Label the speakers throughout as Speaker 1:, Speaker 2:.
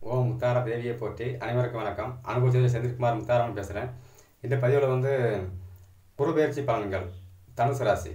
Speaker 1: ஓம் முத்தார தேவியை போற்றி அனைவருக்கும் வணக்கம் அனுபவ செந்தில்குமார் முத்தாரன் பேசுகிறேன் இந்த பதிவில் வந்து குருபெயர்ச்சி பலன்கள் தனுசு ராசி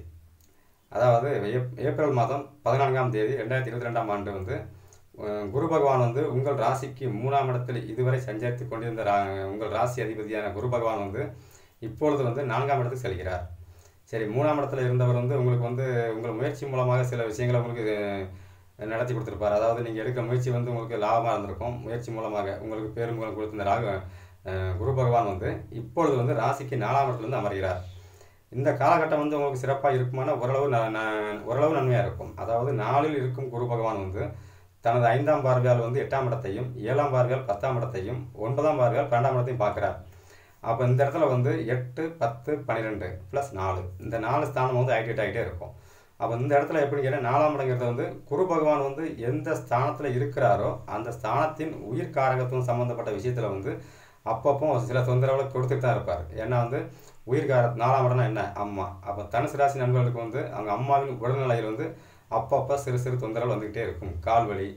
Speaker 1: அதாவது ஏப் ஏப்ரல் மாதம் பதினான்காம் தேதி ரெண்டாயிரத்தி இருபத்தி ரெண்டாம் ஆண்டு வந்து அஹ், குரு பகவான் வந்து உங்கள் ராசிக்கு மூணாம் இடத்தில் இதுவரை சஞ்சரித்து கொண்டிருந்த ரா உங்கள் ராசி அதிபதியான குரு பகவான் வந்து இப்பொழுது வந்து நான்காம் இடத்துக்கு செல்கிறார் சரி மூணாம் இடத்துல இருந்தவர் வந்து உங்களுக்கு வந்து உங்கள் முயற்சி மூலமாக சில விஷயங்களை உங்களுக்கு அஹ், நடத்தி கொடுத்துருப்பார் அதாவது நீங்கள் எடுக்கிற முயற்சி வந்து உங்களுக்கு லாபமாக இருந்திருக்கும் முயற்சி மூலமாக உங்களுக்கு பேரும்புகழ் கொடுத்த ராக அஹ், குரு பகவான் வந்து இப்பொழுது வந்து ராசிக்கு நாலாம் இடத்துலேருந்து அமர்கிறார் இந்த காலகட்டம் வந்து உங்களுக்கு சிறப்பாக இருக்குமானா ஓரளவு ந ந- ஓரளவு நன்மையாக இருக்கும் அதாவது நாளில் இருக்கும் குரு பகவான் வந்து தனது ஐந்தாம் பார்வையால் வந்து எட்டாம் இடத்தையும் ஏழாம் பார்வையால் பத்தாம் இடத்தையும் ஒன்பதாம் பார்வையால் பன்னெண்டாம் இடத்தையும் பார்க்குறார் அப்போ இந்த இடத்துல வந்து எட்டு பத்து பன்னிரெண்டு ப்ளஸ் நாலு இந்த நாலு ஸ்தானம் வந்து ஆக்டிவேட் ஆகிட்டே இருக்கும் அப்போ இந்த இடத்துல எப்படி கேட்டால் நாலாம் இடங்கிறது வந்து குரு பகவான் வந்து எந்த ஸ்தானத்தில் இருக்கிறாரோ அந்த ஸ்தானத்தின் உயிர் காரகத்துவம் சம்மந்தப்பட்ட விஷயத்தில் வந்து அப்பப்போ சில தொந்தரவுகளை கொடுத்துட்டு தான் இருப்பார் ஏன்னா வந்து உயிர்கார நாலாம் இடம்னா என்ன அம்மா அப்போ தனுசு ராசி நண்பர்களுக்கு வந்து அவங்க அம்மாவின் உடல்நிலையில் வந்து அப்பப்போ சிறு சிறு தொந்தரவு வந்துக்கிட்டே இருக்கும் கால் வலி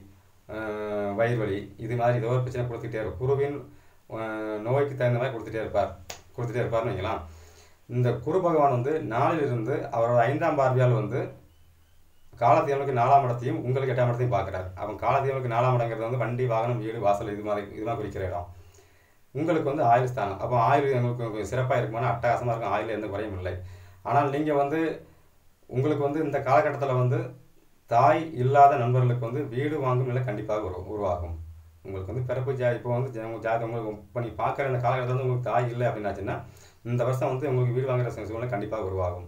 Speaker 1: அஹ், வயிறு வலி இது மாதிரி ஏதோ ஒரு பிரச்சனை கொடுத்துக்கிட்டே இருக்கும் குருவின் அஹ், நோய்க்கு தகுந்த மாதிரி கொடுத்துட்டே இருப்பார் கொடுத்துட்டே இருப்பார்னு வைக்கலாம் இந்த குரு பகவான் வந்து நாளிலிருந்து அவரோட ஐந்தாம் பார்வையால் வந்து காலத்தேவனுக்கு நாலாம் இடத்தையும் உங்களுக்கு எட்டாம் இடத்தையும் பார்க்குறாரு அவன் காலத்தேவனுக்கு நாலாம் இடங்கிறது வந்து வண்டி வாகனம் வீடு வாசல் இது மாதிரி இது மாதிரி குறிக்கிற இடம் உங்களுக்கு வந்து ஆயுள் ஸ்தானம் அப்போ ஆயுள் உங்களுக்கு சிறப்பாக இருக்குமானா அட்டகாசமாக இருக்கும் ஆயுள் எந்த குறையும் இல்லை ஆனால் நீங்கள் வந்து உங்களுக்கு வந்து இந்த காலகட்டத்தில் வந்து தாய் இல்லாத நண்பர்களுக்கு வந்து வீடு வாங்கும் நிலை கண்டிப்பாக உரு உருவாகும் உங்களுக்கு வந்து பிறப்பு ஜா இப்போ வந்து ஜா- உங்க ஜாதகம் உங்களுக்கு இப்போ நீ பார்க்குற இந்த காலகட்டத்தில் வந்து உங்களுக்கு தாய் இல்லை அப்படின்னாச்சுன்னா இந்த வருஷம் வந்து உங்களுக்கு வீடு வாங்குற சூழ்நிலை கண்டிப்பாக உருவாகும்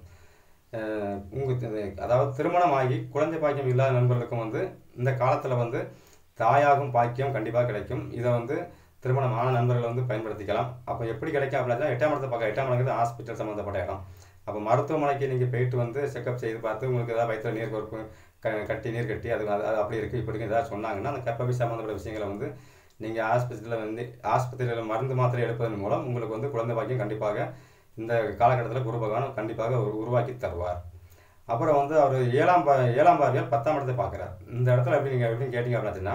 Speaker 1: அஹ் உங்க அதாவது திருமணம் ஆகி குழந்தை பாக்கியம் இல்லாத நண்பர்களுக்கும் வந்து இந்த காலத்தில் வந்து தாயாகும் பாக்கியம் கண்டிப்பாக கிடைக்கும் இதை வந்து திருமணம் ஆன நண்பர்கள் வந்து பயன்படுத்திக்கலாம் அப்போ எப்படி கிடைக்கும் அப்படின்னா எட்டாம் இடத்தை பார்க்க எட்டாம் இடங்கிறது ஹாஸ்பிட்டல் சம்மந்தப்பட்ட இடம் அப்போ மருத்துவமனைக்கு நீங்கள் போயிட்டு வந்து செக்கப் செய்து பார்த்து உங்களுக்கு ஏதாவது வயிற்றுல நீர் கொழுப்பு க கட்டி நீர் கட்டி அது அது அது அப்படி இருக்குது இப்படி இருக்குது ஏதாவது சொன்னாங்கன்னா அந்த கர்ப்பப்பை சம்மந்தப்பட்ட விஷயங்களை வந்து நீங்கள் ஆஸ்பத்திரியில் வந்து ஆஸ்பத்திரியில் மருந்து மாத்திரை எடுப்பதன் மூலம் உங்களுக்கு வந்து குழந்தை பாக்கியம் கண்டிப்பாக இந்த காலகட்டத்தில் குரு பகவான் கண்டிப்பாக உரு- உருவாக்கி தருவார் அப்புறம் வந்து அவர் ஏழாம் பா ஏழாம் பார்வையால் பத்தாம் இடத்தை பார்க்குறார் இந்த இடத்துல எப்படி நீங்கள் எப்படின்னு கேட்டிங்க அப்படின்னா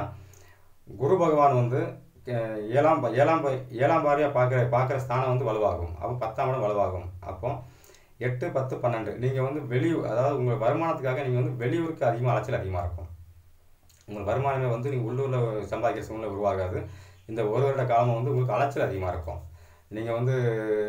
Speaker 1: குரு பகவான் வந்து அஹ், ஏழாம் பா- ஏழாம் பா- ஏழாம் பார்வையாக பார்க்குற பார்க்குற ஸ்தானம் வந்து வலுவாகும் அப்போ பத்தாம் இடம் வலுவாகும் அப்போ எட்டு பத்து பன்னெண்டு நீங்கள் வந்து வெளியூர் அதாவது உங்கள் வருமானத்துக்காக நீங்கள் வந்து வெளியூருக்கு அதிகமாக அலைச்சல் அதிகமாக இருக்கும் உங்கள் வருமானமே வந்து நீங்கள் உள்ளூரில் சம்பாதிக்கிற சூழ்நிலை உருவாகாது இந்த ஒரு வருட காலம் வந்து உங்களுக்கு அலைச்சல் அதிகமாக இருக்கும் நீங்கள் வந்து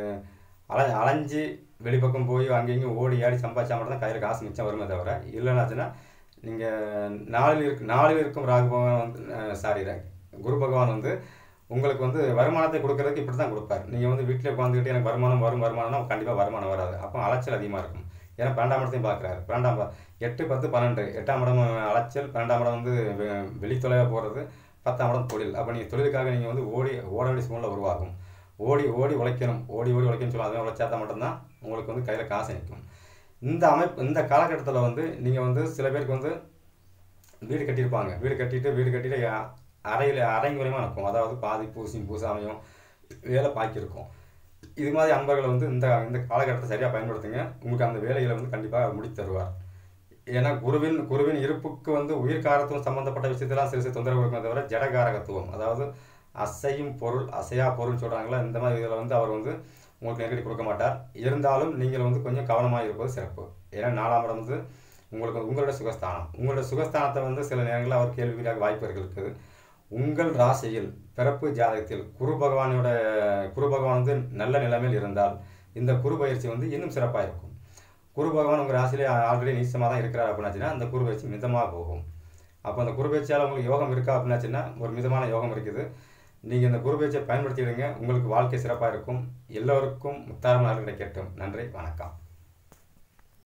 Speaker 1: அலை அலைஞ்சு வெளிப்பக்கம் போய் அங்கேயும் ஓடி ஆடி சம்பாதிச்சா மட்டும் தான் கையில் காசு மிச்சம் வருமே தவிர இல்லைன்னாச்சுன்னா நீங்கள் நாளில் இருக்கு நாளில் இருக்கும் ராகு பகவான் வந்து சாரி குரு பகவான் வந்து உங்களுக்கு வந்து வருமானத்தை கொடுக்கறதுக்கு இப்படி தான் கொடுப்பார் நீங்கள் வந்து வீட்டில் உட்காந்துக்கிட்டு எனக்கு வருமானம் வரும் வருமானம்னா கண்டிப்பாக வருமானம் வராது அப்போ அலைச்சல் அதிகமாக இருக்கும் ஏன்னா பன்னெண்டாம் இடத்தையும் பார்க்குறாரு பன்னெண்டாம் பா- எட்டு பத்து பன்னெண்டு எட்டாம் இடம் அலைச்சல் பன்னெண்டாம் இடம் வந்து வெ- வெளித்தொலைவாக போகிறது பத்தாம் இடம் தொழில் அப்போ நீங்கள் தொழிலுக்காக நீங்கள் வந்து ஓடி ஓட வேண்டிய சூழ்நிலை உருவாகும் ஓடி ஓடி உழைக்கணும் ஓடி ஓடி உழைக்கணும்னு சொல்லுவாங்க அதை உழைச்சா தான் மட்டும்தான் உங்களுக்கு வந்து கையில் காசு நிற்கும் இந்த அமைப்பு இந்த காலகட்டத்தில் வந்து நீங்கள் வந்து சில பேருக்கு வந்து வீடு கட்டியிருப்பாங்க வீடு கட்டிட்டு வீடு கட்டிட்டு அ- அறையில் அரைங்குறையமாக இருக்கும் அதாவது பாதி பூசி பூசாமையும் வேலை பாக்கியிருக்கும் இது மாதிரி அன்பர்களை வந்து இந்த இந்த காலகட்டத்தை சரியாக பயன்படுத்துங்க உங்களுக்கு அந்த வேலைகளை வந்து கண்டிப்பாக முடித்து தருவார் ஏன்னா குருவின் குருவின் இருப்புக்கு வந்து உயிர் காரத்துவம் சம்மந்தப்பட்ட விஷயத்தெல்லாம் சிறு சிறு தொந்தரவு கொடுக்குமே தவிர ஜடகாரகத்துவம் அதாவது அசையும் பொருள் அசையா பொருள் சொல்கிறாங்களா இந்த மாதிரி இதில் வந்து அவர் வந்து உங்களுக்கு நெருக்கடி கொடுக்க மாட்டார் இருந்தாலும் நீங்கள் வந்து கொஞ்சம் கவனமாக இருப்பது சிறப்பு ஏன்னா நாலாம் இடம் வந்து உங்களுக்கு உங்களோட சுகஸ்தானம் உங்களோட சுகஸ்தானத்தை வந்து சில நேரங்களில் அவர் கேள்விக்குறியாக வாய்ப்புகள் இருக்குது உங்கள் ராசியில் பிறப்பு ஜாதகத்தில் குரு பகவானோட குரு பகவான் வந்து நல்ல நிலைமையில் இருந்தால் இந்த குரு பயிற்சி வந்து இன்னும் சிறப்பாக இருக்கும் குரு பகவான் உங்கள் ராசியிலே ஆல்ரெடி நீச்சமாக தான் இருக்கிறார் அப்படின்னாச்சுன்னா அந்த குரு பயிற்சி மிதமாக போகும் அப்போ அந்த குரு பயிற்சியால் உங்களுக்கு யோகம் இருக்கா அப்படின்னாச்சுன்னா ஒரு மிதமான யோகம் இருக்குது நீங்கள் இந்த குரு பயிற்சியை பயன்படுத்திடுங்க உங்களுக்கு வாழ்க்கை சிறப்பாக இருக்கும் எல்லோருக்கும் முத்தாரமாக கிடைக்கட்டும் நன்றி வணக்கம்